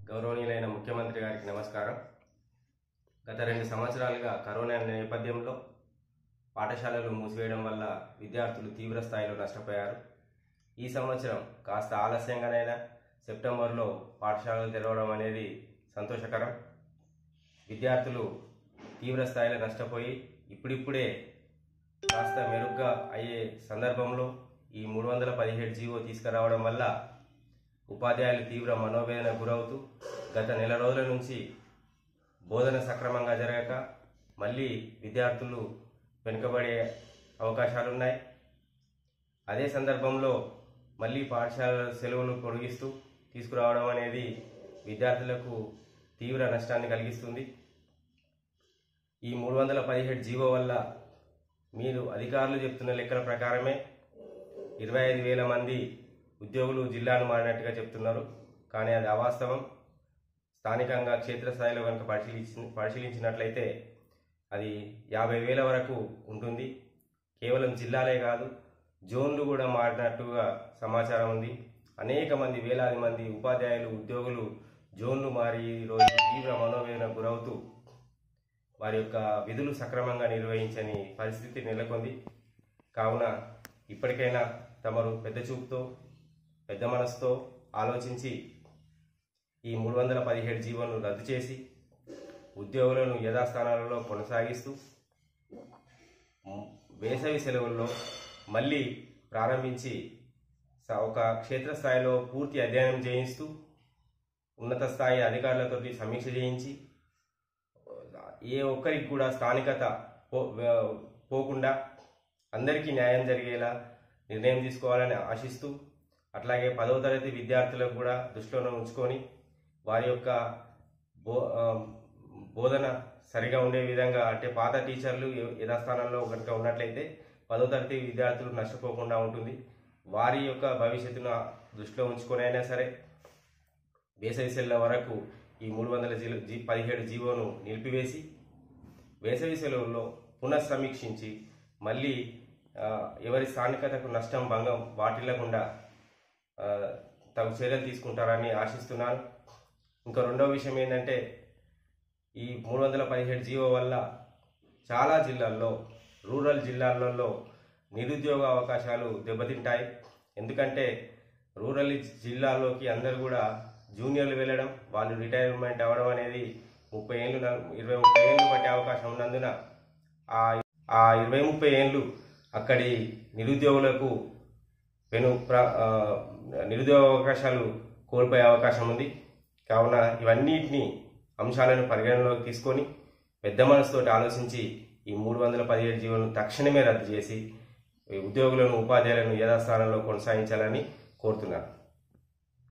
గౌరవనీయులైన ముఖ్యమంత్రి గారికి నమస్కారం గత రెండు సంవత్సరాలుగా కరోనా నేపథ్యంలో పాఠశాలలు మూసివేయడం వల్ల విద్యార్థులు తీవ్ర స్థాయిలో నష్టపోయారు ఈ సంవత్సరం కాస్త ఆలస్యంగానైనా సెప్టెంబర్లో పాఠశాలలు తెరవడం అనేది సంతోషకరం విద్యార్థులు తీవ్ర స్థాయిలో నష్టపోయి ఇప్పుడిప్పుడే కాస్త మెరుగ్గా అయ్యే సందర్భంలో ఈ మూడు వందల పదిహేడు జీవో తీసుకురావడం వల్ల ఉపాధ్యాయులు తీవ్ర మనోవేదన గురవుతూ గత నెల రోజుల నుంచి బోధన సక్రమంగా జరగక మళ్ళీ విద్యార్థులు వెనుకబడే అవకాశాలున్నాయి అదే సందర్భంలో మళ్ళీ పాఠశాల సెలవులు పొడిగిస్తూ తీసుకురావడం అనేది విద్యార్థులకు తీవ్ర నష్టాన్ని కలిగిస్తుంది ఈ మూడు వందల పదిహేడు జీవో వల్ల మీరు అధికారులు చెప్తున్న లెక్కల ప్రకారమే ఇరవై ఐదు వేల మంది ఉద్యోగులు జిల్లాను మారినట్టుగా చెప్తున్నారు కానీ అది అవాస్తవం స్థానికంగా క్షేత్రస్థాయిలో కనుక పరిశీలించి పరిశీలించినట్లయితే అది యాభై వేల వరకు ఉంటుంది కేవలం జిల్లాలే కాదు జోన్లు కూడా మారినట్టుగా సమాచారం ఉంది అనేక మంది వేలాది మంది ఉపాధ్యాయులు ఉద్యోగులు జోన్లు మారి ఈరోజు తీవ్ర మనోవేదన గురవుతూ వారి యొక్క విధులు సక్రమంగా నిర్వహించని పరిస్థితి నెలకొంది కావున ఇప్పటికైనా తమరు పెద్ద చూపుతో పెద్ద మనసుతో ఆలోచించి ఈ మూడు వందల పదిహేడు జీవోను రద్దు చేసి ఉద్యోగులను యథాస్థానాలలో కొనసాగిస్తూ మ్, వేసవి సెలవుల్లో మళ్ళీ ప్రారంభించి స- ఒక క్షేత్రస్థాయిలో పూర్తి అధ్యయనం చేయిస్తూ ఉన్నత స్థాయి అధికారులతోటి సమీక్ష చేయించి ఏ ఒక్కరికి కూడా స్థానికత పో వే- పోకుండా అందరికీ న్యాయం జరిగేలా నిర్ణయం తీసుకోవాలని ఆశిస్తూ అట్లాగే పదవ తరగతి విద్యార్థులకు కూడా దృష్టిలో ఉంచుకొని వారి యొక్క బో ఆ, బోధన సరిగా ఉండే విధంగా అంటే పాత టీచర్లు య- యథాస్థానంలో కనుక ఉన్నట్లయితే పదో తరగతి విద్యార్థులు నష్టపోకుండా ఉంటుంది వారి యొక్క భవిష్యత్తును దృష్టిలో ఉంచుకొని అయినా సరే వేసవి సెలవుల వరకు ఈ మూడు వందల జీలో జీ పదిహేడు జీవోను నిలిపివేసి వేసవి సెలవుల్లో పునఃసమీక్షించి మళ్ళీ ఆ, ఎవరి స్థానికతకు నష్టం భంగం వాటిల్లకుండా ఆ, తగు చర్యలు తీసుకుంటారని ఆశిస్తున్నాను ఇంకా రెండవ విషయం ఏంటంటే ఈ మూడు వందల పదిహేడు జీవో వల్ల చాలా జిల్లాల్లో రూరల్ జిల్లాలలో నిరుద్యోగ అవకాశాలు దెబ్బతింటాయి ఎందుకంటే రూరల్ జిల్లాల్లోకి అందరూ కూడా జూనియర్లు వెళ్ళడం వాళ్ళు రిటైర్మెంట్ అవ్వడం అనేది ముప్పై ఏళ్ళు న- ఇరవై ముప్పై ఏళ్ళు పట్టే అవకాశం ఉన్నందున ఆ ఆ ఇరవై ముప్పై ఏళ్ళు అక్కడి నిరుద్యోగులకు పెను ప్ర ఆ, నిరుద్యోగ అవకాశాలు కోల్పోయే అవకాశం ఉంది కావున ఇవన్నిటిని అంశాలను పరిగణనలోకి తీసుకొని పెద్ద మనసుతోటి ఆలోచించి ఈ మూడు వందల పదిహేడు జీవోలను తక్షణమే రద్దు చేసి ఈ ఉద్యోగులను ఉపాధ్యాయులను యథాస్థానంలో కొనసాగించాలని కోరుతున్నాను